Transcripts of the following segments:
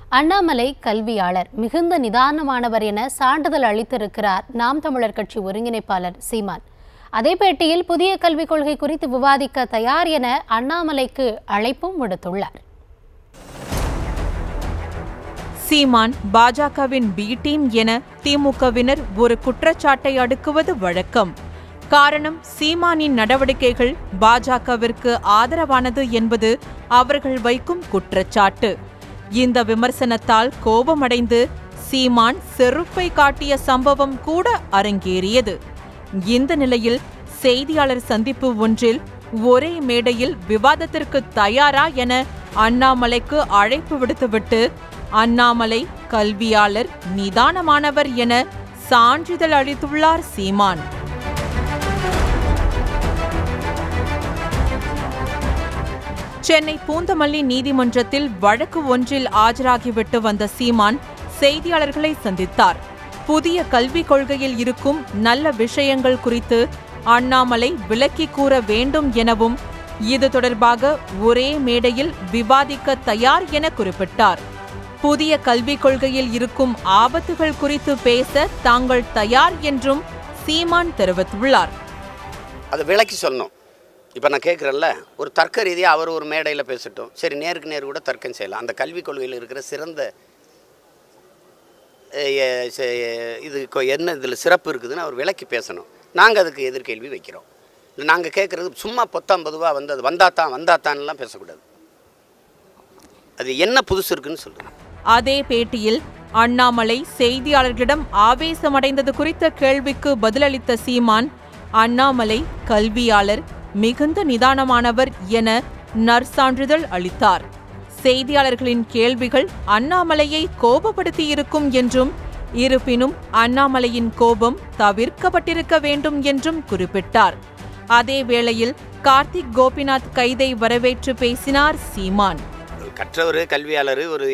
அண்ணாமலை கல்வியாளர் மிகுந்த நிதானமானவர் என சான்றிதழ் அளித்திருக்கிறார் நாம் தமிழர் கட்சி ஒருங்கிணைப்பாளர் சீமான் அதே பேட்டியில் புதிய கல்விக் கொள்கை குறித்து விவாதிக்க தயார் என அண்ணாமலைக்கு அழைப்பும் விடுத்துள்ளார் சீமான் பாஜகவின் பி டீம் என திமுகவினர் ஒரு குற்றச்சாட்டை அடுக்குவது வழக்கம் காரணம் சீமானின் நடவடிக்கைகள் பாஜகவிற்கு ஆதரவானது என்பது அவர்கள் வைக்கும் குற்றச்சாட்டு இந்த விமர்சனத்தால் கோபமடைந்து சீமான் செருப்பை காட்டிய சம்பவம் கூட அரங்கேறியது இந்த நிலையில் செய்தியாளர் சந்திப்பு ஒன்றில் ஒரே மேடையில் விவாதத்திற்கு தயாரா என அண்ணாமலைக்கு அழைப்பு விடுத்துவிட்டு அண்ணாமலை கல்வியாளர் நிதானமானவர் என சான்றிதழ் அளித்துள்ளார் சீமான் சென்னை பூந்தமல்லி நீதிமன்றத்தில் வழக்கு ஒன்றில் ஆஜராகிவிட்டு வந்த சீமான் செய்தியாளர்களை சந்தித்தார் புதிய கல்விக் கொள்கையில் இருக்கும் நல்ல விஷயங்கள் குறித்து அண்ணாமலை விளக்கி கூற வேண்டும் எனவும் இது தொடர்பாக ஒரே மேடையில் விவாதிக்க தயார் என குறிப்பிட்டார் புதிய கல்விக் கொள்கையில் இருக்கும் ஆபத்துகள் குறித்து பேச தாங்கள் தயார் என்றும் சீமான் தெரிவித்துள்ளார் அதை விளக்கி சொல்லணும் இப்போ நான் கேட்குறேன்ல ஒரு தர்க்க ரீதியாக அவர் ஒரு மேடையில் பேசட்டும் சரி நேருக்கு நேர் கூட தர்க்கம் செய்யலாம் அந்த கல்விக் கொள்கையில் இருக்கிற சிறந்த அஹ், எ- செ- இது கொ- என்ன இதில் சிறப்பு இருக்குதுன்னு அவர் விளக்கி பேசணும் நாங்கள் அதுக்கு எதிர்கேள்வி வைக்கிறோம் இல்லை நாங்கள் கேட்குறது சும்மா பொத்தாம் பொதுவாக வந்து அது வந்தா தான் வந்தா தான்லாம் பேசக்கூடாது அது என்ன புதுசு இருக்குன்னு சொல்லுங்கள் அதே பேட்டியில் அண்ணாமலை செய்தியாளர்களிடம் ஆவேசமடைந்தது குறித்த கேள்விக்கு பதிலளித்த சீமான் அண்ணாமலை கல்வியாளர் மிகுந்த நிதானமானவர் என நற்சான்றிதழ் அளித்தார் செய்தியாளர்களின் கேள்விகள் அண்ணாமலையை கோபப்படுத்தியிருக்கும் என்றும் இருப்பினும் அண்ணாமலையின் கோபம் தவிர்க்கப்பட்டிருக்க வேண்டும் என்றும் குறிப்பிட்டார் அதே வேளையில் கார்த்திக் கோபிநாத் கைதை வரவேற்று பேசினார் சீமான் கற்றவர் கல்வியாளர் ஒரு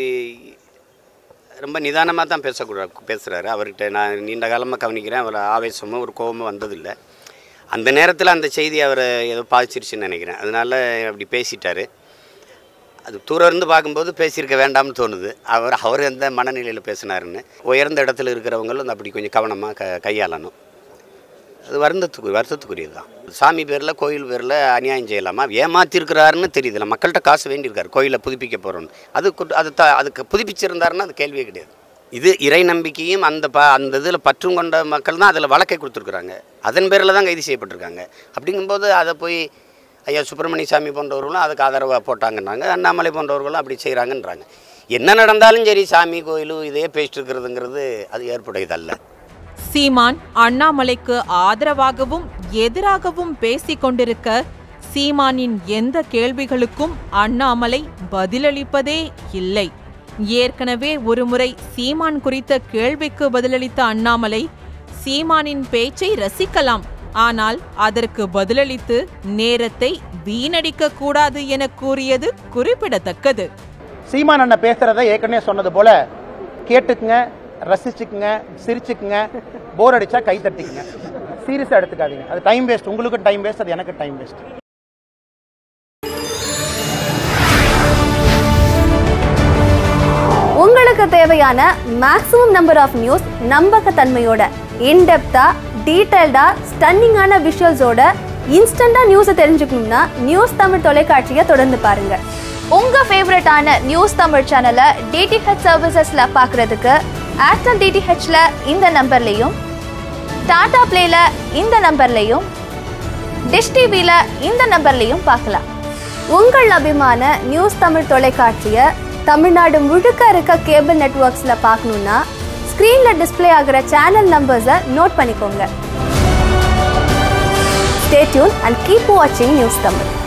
ரொம்ப நிதானமாக தான் பேசக்கூடாது பேசுகிறாரு அவர்கிட்ட நான் நீண்ட காலமாக கவனிக்கிறேன் அவர் ஆவேசமும் ஒரு கோபமும் வந்ததில்லை அந்த நேரத்தில் அந்த செய்தி அவரை ஏதோ பாதிச்சிருச்சுன்னு நினைக்கிறேன் அதனால அப்படி பேசிட்டாரு அது தூரம் இருந்து பார்க்கும்போது பேசியிருக்க வேண்டாம்னு தோணுது அவர் அவர் எந்த மனநிலையில் பேசினாருன்னு உயர்ந்த இடத்துல இருக்கிறவங்களும் அப்படி கொஞ்சம் கவனமாக க கையாளணும் அது வருந்தத்துக்கு வருத்தத்துக்குரியது தான் சாமி பேரில் கோயில் பேரில் அநியாயம் செய்யலாமா ஏமாத்திருக்கிறாருன்னு தெரியுதுல்ல மக்கள்கிட்ட காசு வேண்டியிருக்காரு கோயிலை புதுப்பிக்க போகிறோன்னு அது குற்ற- அது த அதுக்கு புதுப்பிச்சிருந்தாருன்னா அது கேள்வியே கிடையாது இது இறை நம்பிக்கையும் அந்த ப அந்த இதில் பற்றும் கொண்ட மக்கள் தான் அதில் வழக்கை கொடுத்துருக்குறாங்க அதன் பேரில் தான் கைது செய்யப்பட்டிருக்காங்க அப்படிங்கும்போது அதை போய் ஐயா சுப்பிரமணிய சாமி போன்றவர்களும் அதுக்கு ஆதரவாக போட்டாங்கன்றாங்க அண்ணாமலை போன்றவர்களும் அப்படி செய்கிறாங்கன்றாங்க என்ன நடந்தாலும் சரி சாமி கோயிலும் இதே பேசிட்டு இருக்கிறதுங்கிறது அது ஏற்புடையதல்ல சீமான் அண்ணாமலைக்கு ஆதரவாகவும் எதிராகவும் பேசிக் கொண்டிருக்க சீமானின் எந்த கேள்விகளுக்கும் அண்ணாமலை பதிலளிப்பதே இல்லை ஏற்கனவே ஒருமுறை சீமான் குறித்த கேள்விக்கு பதிலளித்த அண்ணாமலை சீமானின் பேச்சை ரசிக்கலாம் ஆனால் அதற்கு பதிலளித்து நேரத்தை வீணடிக்க கூடாது என கூறியது குறிப்பிடத்தக்கது சீமான் அண்ணன் பேசுறத ஏற்கனவே சொன்னது போல கேட்டுக்குங்க ரசிச்சுக்குங்க சிரிச்சுக்குங்க போர் அடிச்சா கை தட்டிக்குங்க சீரியஸா எடுத்துக்காதீங்க அது டைம் வேஸ்ட் உங்களுக்கும் டைம் வேஸ்ட் அது எனக்கு டைம் வேஸ்ட் உங்களுக்கு தேவையான மேக்ஸிமம் நம்பர் ஆஃப் நியூஸ் நம்பகத்தன்மையோட இன்டெப்தா டீடைல்டா ஸ்டன்னிங்கான விஷுவல்ஸோட இன்ஸ்டண்டா நியூஸை தெரிஞ்சுக்கணும்னா நியூஸ் தமிழ் தொலைக்காட்சியை தொடர்ந்து பாருங்க உங்க ஃபேவரட்டான நியூஸ் தமிழ் சேனலை டிடிஹெச் சர்வீசஸ்ல பார்க்கறதுக்கு ஏர்டெல் டிடிஹெச்ல இந்த நம்பர்லையும் டாடா பிளேல இந்த நம்பர்லையும் டிஷ் டிவில இந்த நம்பர்லையும் பார்க்கலாம் உங்கள் அபிமான நியூஸ் தமிழ் தொலைக்காட்சியை தமிழ்நாடு முழுக்க இருக்க கேபிள் நெட்வொர்க்ஸில் பார்க்கணுன்னா ஸ்க்ரீனில் டிஸ்ப்ளே ஆகிற சேனல் நம்பர்ஸை நோட் பண்ணிக்கோங்க ஸ்டே டியூன் அண்ட் கீப் வாட்சிங் நியூஸ் தமிழ்